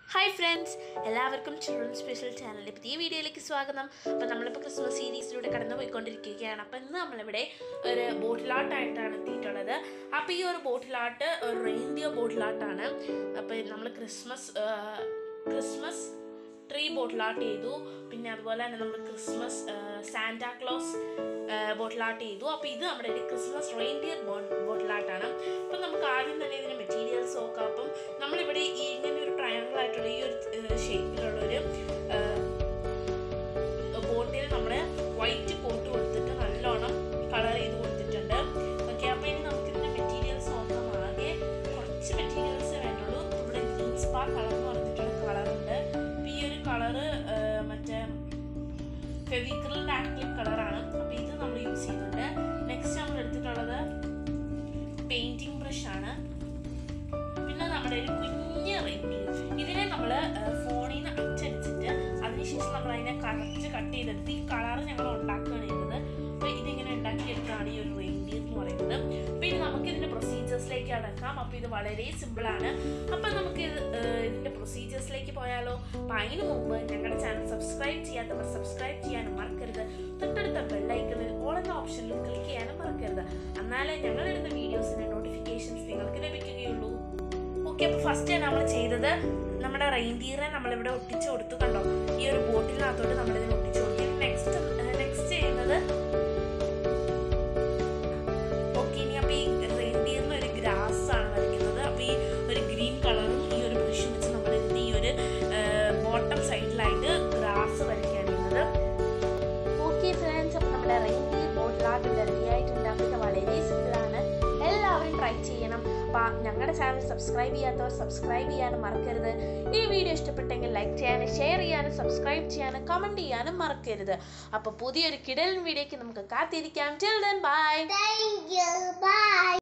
Hi friends എല്ലാവർക്കും children special ചാനലിൻ്റെ പുതിയ വീഡിയോയിലേക്ക് സ്വാഗതം അപ്പോൾ നമ്മളിപ്പോൾ ക്രിസ്മസ് സീരീസിലൂടെ കടന്നു പോയിക്കൊണ്ടിരിക്കുകയാണ് അപ്പോൾ ഇന്ന് നമ്മളിവിടെ ഒരു ബോട്ടിലാട്ടായിട്ടാണ് എത്തിയിട്ടുള്ളത് അപ്പോൾ ഈ ഒരു ബോട്ടിലാട്ട് ഒരു റെയിൻഡിയർ ബോട്ടിലാട്ടാണ് അപ്പോൾ നമ്മൾ ക്രിസ്മസ് ആ, ക്രിസ്മസ് ട്രീ ബോട്ടിലാട്ട് ചെയ്തു പിന്നെ അതുപോലെ തന്നെ നമ്മൾ ക്രിസ്മസ് സാന്റാക്ലോസ് ബോട്ടിലാട്ട് ചെയ്തു അപ്പോൾ ഇത് നമ്മുടെ ഒരു ക്രിസ്മസ് റെയിൻഡിയർ ബോട്ടിലാട്ടാണ് അപ്പം നമുക്ക് ആദ്യം തന്നെ ഇതിൻ്റെ മെറ്റീരിയൽസ് നോക്കാം അപ്പം നമ്മളിവിടെ ഈ ഇങ്ങനെ ഒരു ട്രയാങ്കിൾ ആയിട്ടുള്ള ഈ ഒരു ഷേപ്പിലുള്ള ഒരു ബോട്ടിൽ നമ്മൾ വൈറ്റ് കോട്ട് കൊടുത്തിട്ട് നല്ലോണം കളർ ചെയ്ത് കൊടുത്തിട്ടുണ്ട് ഓക്കെ അപ്പോൾ ഇനി നമുക്ക് ഇതിൻ്റെ മെറ്റീരിയൽസ് നോക്കാം ആകെ കുറച്ച് മെറ്റീരിയൽസ് വേണ്ടുള്ളൂ ഇവിടെ ഗ്രീൻ സ്പാ കളർ എന്ന് പറഞ്ഞിട്ടുള്ള കളറുണ്ട് അപ്പോൾ ഈ ഒരു കളറ് മറ്റേ ഫെവിക്രിലിൻ്റെ ആക്രിലിക് കളറാണ് അപ്പോൾ ഇത് നമ്മൾ യൂസ് ചെയ്യുന്നുണ്ട് നെക്സ്റ്റ് നമ്മൾ എടുത്തിട്ടുള്ളത് പെയിൻറ്റിംഗ് ബ്രഷ് ആണ് പിന്നെ നമ്മുടെ ഒരു കുഞ്ഞ് റിംഗ് ഇതിനെ നമ്മൾ ഫോണിൽ നിന്ന് അച്ചടിച്ചിട്ട് അതിനുശേഷം നമ്മൾ അതിനെ കറച്ച് കട്ട് ചെയ്തെടുത്ത് ഈ കളർ ഞങ്ങൾ ഉണ്ടാക്കുകയാണ് ചെയ്തത് അപ്പോൾ ഇതിങ്ങനെ ഉണ്ടാക്കിയെടുക്കുകയാണ് ഈ ഒരു റെയിൻഡിയർ എന്ന് പറയുന്നത് അപ്പോൾ ഇത് നമുക്ക് ഇതിൻ്റെ പ്രൊസീജിയേഴ്സിലേക്ക് അടക്കാം അപ്പോൾ ഇത് വളരെ സിമ്പിളാണ് അപ്പോൾ നമുക്ക് ഇത്, ഏഹ്, ഇതിൻ്റെ പ്രൊസീജിയേഴ്സിലേക്ക് പോയാലോ അപ്പോൾ അതിന് മുമ്പ് ഞങ്ങളുടെ ചാനൽ സബ്സ്ക്രൈബ് ചെയ്യാത്തവർ സബ്സ്ക്രൈബ് ചെയ്യാനും മറക്കരുത് തൊട്ടടുത്ത ബെല്ലൈക്കണിൽ ഓൾ എന്ന ഓപ്ഷനിൽ ക്ലിക്ക് ചെയ്യാനും മറക്കരുത് എന്നാലേ ഞങ്ങളിടുന്ന വീഡിയോസിൻ്റെ നോട്ടിഫിക്കേഷൻസ് നിങ്ങൾക്ക് ലഭിക്കുകയുള്ളൂ ഓക്കെ അപ്പോൾ ഫസ്റ്റ് നമ്മൾ ചെയ്തത് നമ്മുടെ റെയിൻഡിയറെ നമ്മളിവിടെ ഒട്ടിച്ചു കൊടുത്തു കണ്ടോ ഈ ഒരു ബോട്ടിലിനകത്തോട്ട് നമ്മളിതിന് ഒട്ടിച്ചു കൊടുത്തു നെക്സ്റ്റ് നെക്സ്റ്റ് ചെയ്യുന്നത് ഓക്കെ ഇനി അപ്പോൾ ഈ റെയിൻഡിയറിന് ഒരു ഗ്രാസ് ആണ് വരയ്ക്കുന്നത് അപ്പോൾ ഈ ഒരു ഗ്രീൻ കളറും ഈ ഒരു ബ്രഷും വെച്ച് നമ്മൾ ഇതിൻ്റെ ഈ ഒരു ബോട്ടം സൈഡിലായിട്ട് ഗ്രാസ് വരയ്ക്കുകയാണ് ചെയ്യുന്നത് ഓക്കെ ഫ്രണ്ട്സ് അപ്പോൾ നമ്മുടെ റെയിൻഡിയർ ബോട്ടിലാട്ട് റെഡി ആയിട്ടുണ്ട് അപ്പോൾ ഇത് വളരെ സിമ്പിളാണ് എല്ലാവരും ട്രൈ ചെയ്യണം അപ്പോൾ ഞങ്ങളുടെ ചാനൽ സബ്സ്ക്രൈബ് ചെയ്യാത്തവർ സബ്സ്ക്രൈബ് ചെയ്യാനും മറക്കരുത് ഈ വീഡിയോ ഇഷ്ടപ്പെട്ടെങ്കിൽ ലൈക്ക് ചെയ്യാനും ഷെയർ ചെയ്യാനും സബ്സ്ക്രൈബ് ചെയ്യാനും കമൻറ്റ് ചെയ്യാനും മറക്കരുത് അപ്പോൾ പുതിയൊരു കിടലൻ വീഡിയോയ്ക്ക് നമുക്ക് കാത്തിരിക്കാം till then bye Thank you. Bye.